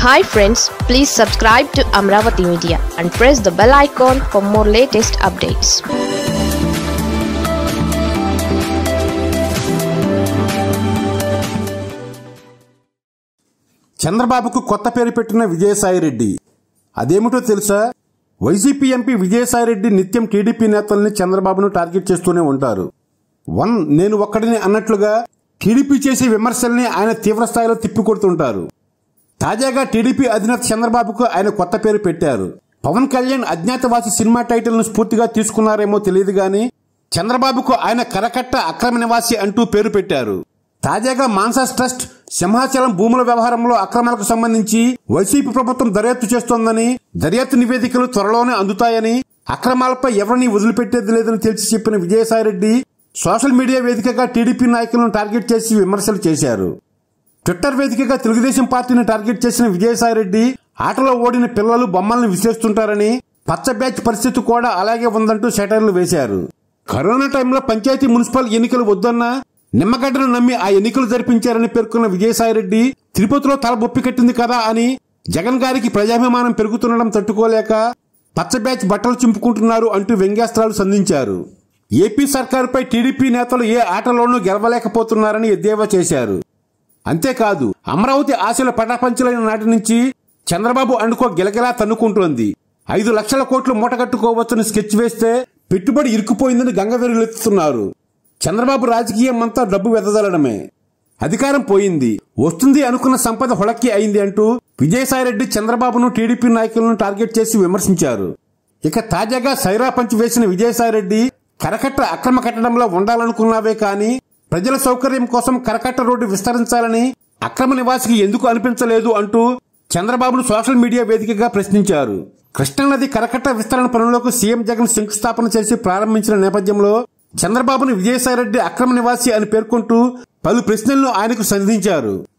hi friends please subscribe to Amaravati media and press the bell icon for more latest updates చంద్రబాబుకు కొత్త పేరు పెట్టిన విజయసాయిరెడ్డి అదేమిటో తెలుసా వైసీపీ ఎంపీ విజయసాయిరెడ్డి నిత్యం టీడీపీ నేతల్ని చంద్రబాబును టార్గెట్ చేస్తూనే ఉంటారు వన్ నేను ఒక్కడిని అన్నట్లుగా టీడీపీ చేసే విమర్శల్ని ఆయన తీవ్రస్థాయిలో తిప్పికొడుతుంటారు తాజాగా టీడీపీ అధినేత చంద్రబాబుకు ఆయన కొత్త పేరు పెట్టారు పవన్ కళ్యాణ్ అజ్ఞాతవాసి సినిమా టైటిల్ ను స్ఫూర్తిగా తీసుకున్నారేమో తెలియదు గాని చంద్రబాబుకు ఆయన కరకట్ట అక్రమ నివాసి అంటూ పేరు పెట్టారు తాజాగా మాన్సాస్ ట్రస్ట్ సింహాచలం భూముల వ్యవహారంలో అక్రమాలకు సంబంధించి వైసీపీ ప్రభుత్వం దర్యాప్తు చేస్తోందని దర్యాప్తు నివేదికలు త్వరలోనే అందుతాయని అక్రమాలపై ఎవరిని వదిలిపెట్టేది లేదని తేల్చి చెప్పిన విజయసాయిరెడ్డి సోషల్ మీడియా వేదికగా టీడీపీ నాయకులను టార్గెట్ చేసి విమర్శలు చేశారు ట్విట్టర్ వేదికగా తెలుగుదేశం పార్టీని టార్గెట్ చేసిన విజయసాయిరెడ్డి ఆటలో ఓడిన పిల్లలు బొమ్మల్ని విశ్లేస్తుంటారని పచ్చ బ్యాచ్ పరిస్థితి కూడా అలాగే ఉందంటూ సెటైర్లు వేశారు కరోనా టైంలో పంచాయతీ మున్సిపల్ ఎన్నికలు వద్దన్నా నిమ్మగడ్డను నమ్మి ఆ ఎన్నికలు జరిపించారని పేర్కొన్న విజయసాయిరెడ్డి తిరుపతిలో తల బొప్పి కట్టింది కదా అని జగన్ గారికి ప్రజాభిమానం పెరుగుతుండడం తట్టుకోలేక పచ్చ బ్యాచ్ బట్టలు చింపుకుంటున్నారు అంటూ వ్యంగ్యాస్త్రాలు సంధించారు ఏపీ సర్కారుపై టీడీపీ నేతలు ఏ ఆటలోనూ గెలవలేకపోతున్నారని ఎద్దేవా చేశారు అంతేకాదు అమరావతి ఆశల పటాపంచలైన నాటి నుంచి చంద్రబాబు అండుకో గిలగిలా తన్నుకుంటోంది ఐదు లక్షల కోట్లు మూటగట్టుకోవచ్చని స్కెచ్ వేస్తే పెట్టుబడి ఇరుక్కుపోయిందని గంగవెరులెత్తుతున్నారు చంద్రబాబు రాజకీయం అంతా డబ్బు వెదజల్లడమే అధికారం పోయింది వస్తుంది అనుకున్న సంపద హొళక్కి అయింది అంటూ విజయసాయిరెడ్డి చంద్రబాబును టీడీపీ నాయకులను టార్గెట్ చేసి విమర్శించారు ఇక తాజాగా సైరా పంచ్ వేసిన విజయసాయిరెడ్డి కరకట్ట అక్రమ కట్టడంలో ఉండాలనుకున్నావే కానీ ప్రజల సౌకర్యం కోసం కరకట్ట రోడ్డు విస్తరించాలని అక్రమ నివాసికి ఎందుకు అనిపించలేదు అంటూ చంద్రబాబును సోషల్ మీడియా వేదికగా ప్రశ్నించారు కృష్ణానది కరకట్ట విస్తరణ పనులకు సీఎం జగన్ శంకుస్థాపన చేసి ప్రారంభించిన నేపథ్యంలో చంద్రబాబును విజయసాయిరెడ్డి అక్రమ నివాసి అని పేర్కొంటూ పలు ప్రశ్నలను ఆయనకు సంధించారు